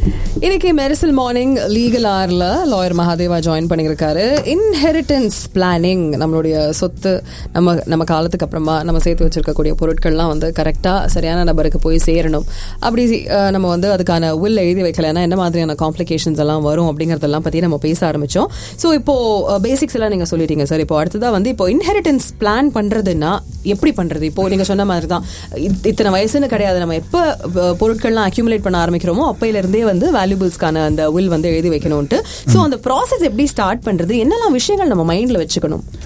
இன்னைக்கு மெரிசல் morning legal ஆர்ல லாயர் மகாதேவா ஜாயின் பண்ணியிருக்காரு இன்ஹெரிட்டன்ஸ் பிளானிங் நம்மளுடைய சொத்து நம்ம நம்ம காலத்துக்கு அப்புறமா நம்ம சேர்த்து வச்சிருக்கக்கூடிய பொருட்கள்லாம் வந்து கரெக்டா சரியான நபருக்கு போய் சேரணும் அப்படி அஹ், நம்ம வந்து அதுக்கான வில் எழுதி வைக்கலைன்னா என்ன மாதிரியான காம்ப்ளிகேஷன்ஸ் எல்லாம் வரும் அப்படிங்கறதெல்லாம் பத்தி நம்ம பேச ஆரம்பிச்சோம் ஸோ இப்போ பேசிக்ஸ் எல்லாம் நீங்க சொல்லிட்டீங்க சார் இப்போ அடுத்ததா வந்து இப்போ இன்ஹெரிட்டன்ஸ் பிளான் பண்றதுன்னா எப்படி பண்றது இப்போ நீங்க சொன்ன மாதிரி தான் இத்- இத்தனை வயசுன்னு கிடையாது நம்ம எப்போ அஹ், பொருட்கள்லாம் அக்யூமுலேட் பண்ண ஆரம்பிக்கிறோமோ அப்பையில இருந்தே வந்து வேல்யூபிள்ஸ்க்கான அந்த வில் வந்து எழுதி வைக்கணும்ட்டு ஸோ அந்த ப்ராசஸ் எப்படி ஸ்டார்ட் பண்றது என்னெல்லாம் விஷயங்கள் நம்ம மைண்ட்ல வச்சுக்கணும்